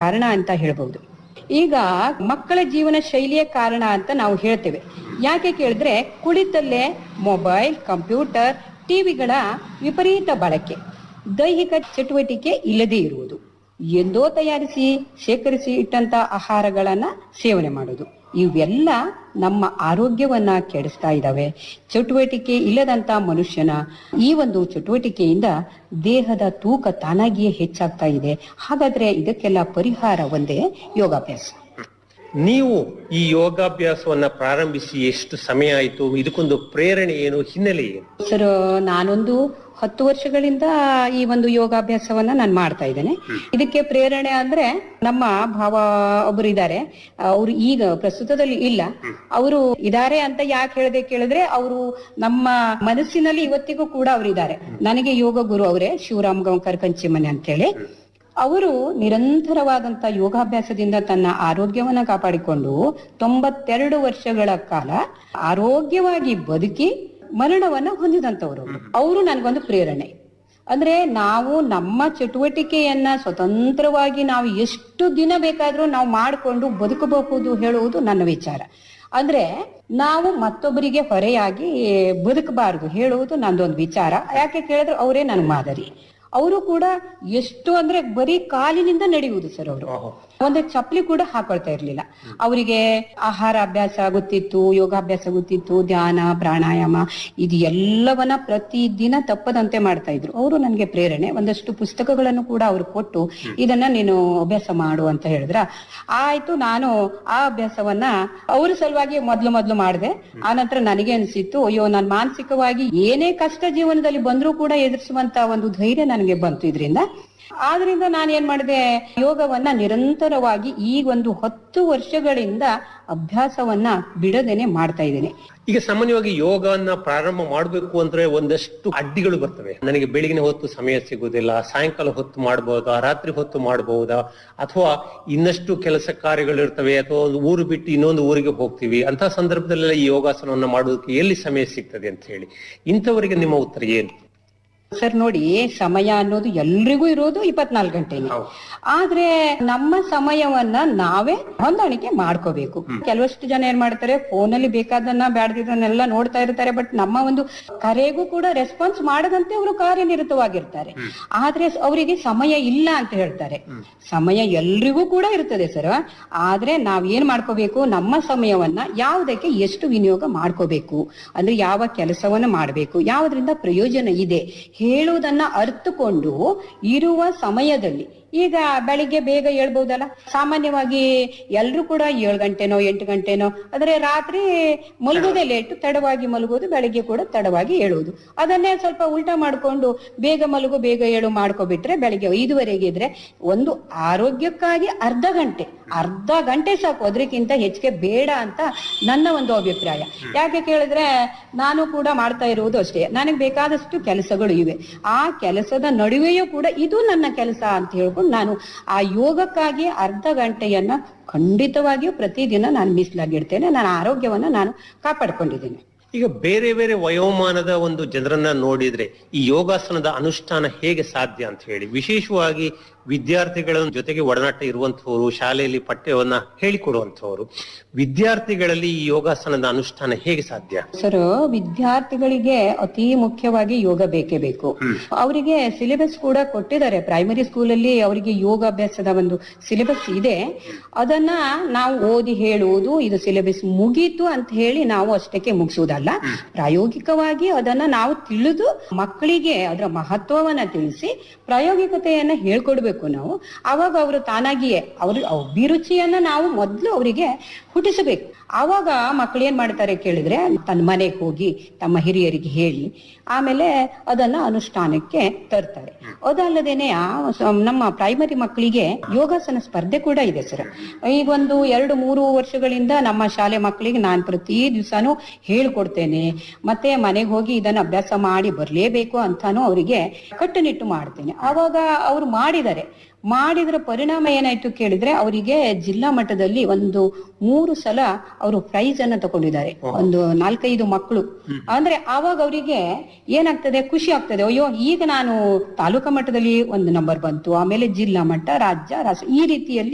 ಕಾರಣ ಅಂತ ಹೇಳ್ಬಹುದು ಈಗ ಮಕ್ಕಳ ಜೀವನ ಶೈಲಿಯ ಕಾರಣ ಅಂತ ನಾವು ಹೇಳ್ತೇವೆ ಯಾಕೆ ಕೇಳಿದ್ರೆ ಕುಳಿತಲ್ಲೇ ಮೊಬೈಲ್ ಕಂಪ್ಯೂಟರ್ ಟಿವಿಗಳ ವಿಪರೀತ ಬಳಕೆ ದೈಹಿಕ ಚಟುವಟಿಕೆ ಇಲ್ಲದೇ ಇರುವುದು ಎಂದೋ ತಯಾರಿಸಿ ಶೇಖರಿಸಿ ಇಟ್ಟಂತ ಆಹಾರಗಳನ್ನ ಸೇವನೆ ಮಾಡೋದು ಇವೆಲ್ಲ ನಮ್ಮ ಆರೋಗ್ಯವನ್ನ ಕೆಡಿಸ್ತಾ ಇದ್ದಾವೆ ಚಟುವಟಿಕೆ ಇಲ್ಲದಂತ ಮನುಷ್ಯನ ಈ ಒಂದು ಚಟುವಟಿಕೆಯಿಂದ ದೇಹದ ತೂಕ ತಾನಾಗಿಯೇ ಹೆಚ್ಚಾಗ್ತಾ ಇದೆ ಹಾಗಾದ್ರೆ ಇದಕ್ಕೆಲ್ಲ ಪರಿಹಾರ ಒಂದೇ ಯೋಗಾಭ್ಯಾಸ ನೀವು ಈ ಯೋಗಾಭ್ಯಾಸವನ್ನ ಪ್ರಾರಂಭಿಸಿ ಎಷ್ಟು ಸಮಯ ಆಯಿತು ಇದಕ್ಕೊಂದು ಪ್ರೇರಣೆ ಏನು ಹಿನ್ನೆಲೆ ಏನು ಸರ್ ನಾನೊಂದು ಹತ್ತು ವರ್ಷಗಳಿಂದ ಈ ಒಂದು ಯೋಗಾಭ್ಯಾಸವನ್ನ ನಾನು ಮಾಡ್ತಾ ಇದ್ದೇನೆ ಇದಕ್ಕೆ ಪ್ರೇರಣೆ ಅಂದ್ರೆ ನಮ್ಮ ಭಾವ ಒಬ್ರು ಇದ್ದಾರೆ ಅವರು ಈಗ ಪ್ರಸ್ತುತದಲ್ಲಿ ಇಲ್ಲ ಅವರು ಇದಾರೆ ಅಂತ ಯಾಕೆ ಹೇಳದೆ ಕೇಳಿದ್ರೆ ಅವರು ನಮ್ಮ ಮನಸ್ಸಿನಲ್ಲಿ ಇವತ್ತಿಗೂ ಕೂಡ ಅವರು ಇದ್ದಾರೆ ನನಗೆ ಯೋಗ ಗುರು ಅವರೇ ಶಿವರಾಮ್ ಗಂಕರ್ ಕಂಚಿಮನೆ ಅಂತೇಳಿ ಅವರು ನಿರಂತರವಾದಂತ ಯೋಗಾಭ್ಯಾಸದಿಂದ ತನ್ನ ಆರೋಗ್ಯವನ್ನ ಕಾಪಾಡಿಕೊಂಡು ತೊಂಬತ್ತೆರಡು ವರ್ಷಗಳ ಕಾಲ ಆರೋಗ್ಯವಾಗಿ ಬದುಕಿ ಮರಣವನ್ನ ಹೊಂದಿದಂತವರು ಅವರು ನನಗೊಂದು ಪ್ರೇರಣೆ ಅಂದ್ರೆ ನಾವು ನಮ್ಮ ಚಟುವಟಿಕೆಯನ್ನ ಸ್ವತಂತ್ರವಾಗಿ ನಾವು ಎಷ್ಟು ದಿನ ಬೇಕಾದ್ರೂ ನಾವು ಮಾಡಿಕೊಂಡು ಬದುಕಬಹುದು ಹೇಳುವುದು ನನ್ನ ವಿಚಾರ ಅಂದ್ರೆ ನಾವು ಮತ್ತೊಬ್ಬರಿಗೆ ಹೊರೆಯಾಗಿ ಬದುಕಬಾರದು ಹೇಳುವುದು ನಂದೊಂದು ವಿಚಾರ ಯಾಕೆ ಕೇಳಿದ್ರೆ ಅವರೇ ನನ್ನ ಮಾದರಿ ಅವರು ಕೂಡ ಎಷ್ಟು ಅಂದ್ರೆ ಬರೀ ಕಾಲಿನಿಂದ ನಡೆಯುವುದು ಸರ್ ಅವರು ಒಂದು ಚಪ್ಪಲಿ ಕೂಡ ಹಾಕೊಳ್ತಾ ಇರ್ಲಿಲ್ಲ ಅವರಿಗೆ ಆಹಾರ ಅಭ್ಯಾಸ ಗೊತ್ತಿತ್ತು ಯೋಗಾಭ್ಯಾಸ ಗೊತ್ತಿತ್ತು ಧ್ಯಾನ ಪ್ರಾಣಾಯಾಮ ಇದು ಎಲ್ಲವನ್ನ ಪ್ರತಿದಿನ ತಪ್ಪದಂತೆ ಮಾಡ್ತಾ ಇದ್ರು ಅವರು ನನಗೆ ಪ್ರೇರಣೆ ಒಂದಷ್ಟು ಪುಸ್ತಕಗಳನ್ನು ಕೂಡ ಅವ್ರು ಕೊಟ್ಟು ಇದನ್ನ ನೀನು ಅಭ್ಯಾಸ ಮಾಡು ಅಂತ ಹೇಳಿದ್ರ ಆಯ್ತು ನಾನು ಆ ಅಭ್ಯಾಸವನ್ನ ಅವ್ರ ಸಲುವಾಗಿ ಮೊದ್ಲು ಮೊದ್ಲು ಮಾಡಿದೆ ಆನಂತರ ನನಗೆ ಅನಿಸಿತ್ತು ಅಯ್ಯೋ ನಾನು ಮಾನಸಿಕವಾಗಿ ಏನೇ ಕಷ್ಟ ಜೀವನದಲ್ಲಿ ಬಂದ್ರೂ ಕೂಡ ಎದುರಿಸುವಂತ ಒಂದು ಧೈರ್ಯ ನನಗೆ ಬಂತು ಇದರಿಂದ ಆದ್ರಿಂದ ನಾನು ಏನ್ ಮಾಡಿದೆ ಯೋಗವನ್ನ ನಿರಂತರವಾಗಿ ಈಗ ಒಂದು ಹತ್ತು ವರ್ಷಗಳಿಂದ ಅಭ್ಯಾಸವನ್ನ ಬಿಡದೇನೆ ಮಾಡ್ತಾ ಇದ್ದೇನೆ ಈಗ ಸಾಮಾನ್ಯವಾಗಿ ಯೋಗವನ್ನ ಪ್ರಾರಂಭ ಮಾಡಬೇಕು ಅಂದ್ರೆ ಒಂದಷ್ಟು ಅಡ್ಡಿಗಳು ಬರ್ತವೆ ನನಗೆ ಬೆಳಗಿನ ಹೊತ್ತು ಸಮಯ ಸಿಗುವುದಿಲ್ಲ ಸಾಯಂಕಾಲ ಹೊತ್ತು ಮಾಡಬಹುದಾ ರಾತ್ರಿ ಹೊತ್ತು ಮಾಡಬಹುದಾ ಅಥವಾ ಇನ್ನಷ್ಟು ಕೆಲಸ ಕಾರ್ಯಗಳು ಇರ್ತವೆ ಅಥವಾ ಒಂದು ಊರು ಬಿಟ್ಟು ಇನ್ನೊಂದು ಊರಿಗೆ ಹೋಗ್ತೀವಿ ಅಂತ ಸಂದರ್ಭದಲ್ಲೆಲ್ಲ ಈ ಯೋಗಾಸನವನ್ನ ಮಾಡೋದಕ್ಕೆ ಎಲ್ಲಿ ಸಮಯ ಸಿಗ್ತದೆ ಅಂತ ಹೇಳಿ ಇಂಥವರಿಗೆ ನಿಮ್ಮ ಉತ್ತರ ಏನು ಸರ್ ನೋಡಿ ಸಮಯ ಅನ್ನೋದು ಎಲ್ರಿಗೂ ಇರೋದು ಇಪ್ಪತ್ನಾಲ್ಕು ಗಂಟೆನೆ ಆದ್ರೆ ನಮ್ಮ ಸಮಯವನ್ನ ನಾವೇ ಹೊಂದಾಣಿಕೆ ಮಾಡ್ಕೋಬೇಕು ಕೆಲವಷ್ಟು ಜನ ಏನ್ ಮಾಡ್ತಾರೆ ಫೋನಲ್ಲಿ ಬೇಕಾದನ್ನ ಬ್ಯಾಡ್ದಿದ್ದನ್ನೆಲ್ಲ ನೋಡ್ತಾ ಇರ್ತಾರೆ ಬಟ್ ನಮ್ಮ ಒಂದು ಕರೆಗೂ ಕೂಡ ರೆಸ್ಪಾನ್ಸ್ ಮಾಡದಂತೆ ಅವರು ಕಾರ್ಯನಿರತವಾಗಿರ್ತಾರೆ ಆದ್ರೆ ಅವರಿಗೆ ಸಮಯ ಇಲ್ಲ ಅಂತ ಹೇಳ್ತಾರೆ ಸಮಯ ಎಲ್ರಿಗೂ ಕೂಡ ಇರ್ತದೆ ಸರ್ ಆದ್ರೆ ನಾವ್ ಏನ್ ಮಾಡ್ಕೋಬೇಕು ನಮ್ಮ ಸಮಯವನ್ನ ಯಾವುದಕ್ಕೆ ಎಷ್ಟು ವಿನಿಯೋಗ ಮಾಡ್ಕೋಬೇಕು ಅಂದ್ರೆ ಯಾವ ಕೆಲಸವನ್ನ ಮಾಡ್ಬೇಕು ಯಾವ್ದ್ರಿಂದ ಪ್ರಯೋಜನ ಇದೆ ಹೇಳುವುದನ್ನ ಅರ್ಥಕೊಂಡು ಇರುವ ಸಮಯದಲ್ಲಿ ಈಗ ಬೆಳಿಗ್ಗೆ ಬೇಗ ಹೇಳ್ಬಹುದಲ್ಲ ಸಾಮಾನ್ಯವಾಗಿ ಎಲ್ರು ಕೂಡ ಏಳು ಗಂಟೆನೋ ಎಂಟು ಗಂಟೆನೋ ಆದ್ರೆ ರಾತ್ರಿ ಮಲಗೋದೇ ಲೇಟ್ ತಡವಾಗಿ ಮಲಗೋದು ಬೆಳಿಗ್ಗೆ ಕೂಡ ತಡವಾಗಿ ಹೇಳುವುದು ಅದನ್ನೇ ಸ್ವಲ್ಪ ಉಲ್ಟಾ ಮಾಡ್ಕೊಂಡು ಬೇಗ ಮಲಗು ಬೇಗ ಏಳು ಮಾಡ್ಕೊಬಿಟ್ರೆ ಬೆಳಿಗ್ಗೆ ಐದುವರೆಗೆ ಇದ್ರೆ ಒಂದು ಆರೋಗ್ಯಕ್ಕಾಗಿ ಅರ್ಧ ಗಂಟೆ ಅರ್ಧ ಗಂಟೆ ಸಾಕು ಅದಕ್ಕಿಂತ ಹೆಚ್ಚಿಗೆ ಬೇಡ ಅಂತ ನನ್ನ ಒಂದು ಅಭಿಪ್ರಾಯ ಯಾಕೆ ಕೇಳಿದ್ರೆ ನಾನು ಕೂಡ ಮಾಡ್ತಾ ಇರುವುದು ಅಷ್ಟೇ ನನಗೆ ಬೇಕಾದಷ್ಟು ಕೆಲಸಗಳು ಇವೆ ಆ ಕೆಲಸದ ನಡುವೆಯೂ ಕೂಡ ಇದು ನನ್ನ ಕೆಲಸ ಅಂತ ಹೇಳ್ಕೊಂಡು ನಾನು ಆ ಯೋಗಕ್ಕಾಗಿ ಅರ್ಧ ಗಂಟೆಯನ್ನ ಖಂಡಿತವಾಗಿಯೂ ಪ್ರತಿದಿನ ನಾನು ಮೀಸಲಾಗಿಡ್ತೇನೆ ನನ್ನ ಆರೋಗ್ಯವನ್ನ ನಾನು ಕಾಪಾಡ್ಕೊಂಡಿದ್ದೇನೆ ಈಗ ಬೇರೆ ಬೇರೆ ವಯೋಮಾನದ ಒಂದು ಜನರನ್ನ ನೋಡಿದ್ರೆ ಈ ಯೋಗಾಸನದ ಅನುಷ್ಠಾನ ಹೇಗೆ ಸಾಧ್ಯ ಅಂತ ಹೇಳಿ ವಿಶೇಷವಾಗಿ ವಿದ್ಯಾರ್ಥಿಗಳ ಜೊತೆಗೆ ಒಡನಾಟ ಇರುವಂತಹವರು ಶಾಲೆಯಲ್ಲಿ ಪಠ್ಯವನ್ನ ಹೇಳಿಕೊಡುವಂತಹವರು ವಿದ್ಯಾರ್ಥಿಗಳಲ್ಲಿ ಈ ಯೋಗಾಸನದ ಅನುಷ್ಠಾನ ಹೇಗೆ ಸಾಧ್ಯ ಸರ್ ವಿದ್ಯಾರ್ಥಿಗಳಿಗೆ ಅತಿ ಮುಖ್ಯವಾಗಿ ಯೋಗ ಬೇಕೇ ಬೇಕು ಅವರಿಗೆ ಸಿಲೆಬಸ್ ಕೂಡ ಕೊಟ್ಟಿದ್ದಾರೆ ಪ್ರೈಮರಿ ಸ್ಕೂಲಲ್ಲಿ ಅವರಿಗೆ ಯೋಗಾಭ್ಯಾಸದ ಒಂದು ಸಿಲೆಬಸ್ ಇದೆ ಅದನ್ನ ನಾವು ಓದಿ ಹೇಳುವುದು ಇದು ಸಿಲೆಬಸ್ ಮುಗೀತು ಅಂತ ಹೇಳಿ ನಾವು ಅಷ್ಟಕ್ಕೆ ಮುಗಿಸುವುದಲ್ಲ ಪ್ರಾಯೋಗಿಕವಾಗಿ ಅದನ್ನ ನಾವು ತಿಳಿದು ಮಕ್ಕಳಿಗೆ ಅದರ ಮಹತ್ವವನ್ನ ತಿಳಿಸಿ ಪ್ರಾಯೋಗಿಕತೆಯನ್ನ ಹೇಳ್ಕೊಡ್ಬೇಕು ನಾವು ಅವಾಗ ಅವರು ತಾನಾಗಿಯೇ ಅವ್ರ ಅಭಿರುಚಿಯನ್ನ ನಾವು ಮೊದಲು ಅವರಿಗೆ ಹುಟ್ಟಿಸಬೇಕು ಆವಾಗ ಮಕ್ಕಳು ಏನ್ ಮಾಡ್ತಾರೆ ಕೇಳಿದ್ರೆ ತನ್ನ ಮನೆಗೆ ಹೋಗಿ ತಮ್ಮ ಹಿರಿಯರಿಗೆ ಹೇಳಿ ಆಮೇಲೆ ಅದನ್ನ ಅನುಷ್ಠಾನಕ್ಕೆ ತರ್ತಾರೆ ಅದಲ್ಲದೇನೆ ಆ ಸ- ನಮ್ಮ ಪ್ರೈಮರಿ ಮಕ್ಕಳಿಗೆ ಯೋಗಾಸನ ಸ್ಪರ್ಧೆ ಕೂಡ ಇದೆ ಸರ್ ಈಗ ಒಂದು ಎರಡು ಮೂರು ವರ್ಷಗಳಿಂದ ನಮ್ಮ ಶಾಲೆ ಮಕ್ಕಳಿಗೆ ನಾನು ಪ್ರತಿ ದಿವಸನೂ ಹೇಳ್ಕೊಡ್ತೇನೆ ಮತ್ತೆ ಮನೆಗೆ ಹೋಗಿ ಇದನ್ನ ಅಭ್ಯಾಸ ಮಾಡಿ ಬರ್ಲೇಬೇಕು ಅಂತಾನು ಅವರಿಗೆ ಕಟ್ಟುನಿಟ್ಟು ಮಾಡ್ತೇನೆ ಆವಾಗ ಅವ್ರು ಮಾಡಿದ್ದಾರೆ ಮಾಡಿದ್ರ ಪರಿಣಾಮ ಏನಾಯ್ತು ಕೇಳಿದ್ರೆ ಅವರಿಗೆ ಜಿಲ್ಲಾ ಮಟ್ಟದಲ್ಲಿ ಒಂದು ಮೂರು ಸಲ ಅವರು ಪ್ರೈಸ್ ಅನ್ನ ತಗೊಂಡಿದ್ದಾರೆ ಒಂದು ನಾಲ್ಕೈದು ಮಕ್ಕಳು ಅಂದ್ರೆ ಆವಾಗ ಅವರಿಗೆ ಏನಾಗ್ತದೆ ಖುಷಿ ಆಗ್ತದೆ ಅಯ್ಯೋ ಈಗ ನಾನು ತಾಲೂಕಾ ಮಟ್ಟದಲ್ಲಿ ಒಂದು ನಂಬರ್ ಬಂತು ಆಮೇಲೆ ಜಿಲ್ಲಾ ಮಟ್ಟ ರಾಜ್ಯ ರಾಷ್ಟ್ರ ಈ ರೀತಿಯಲ್ಲಿ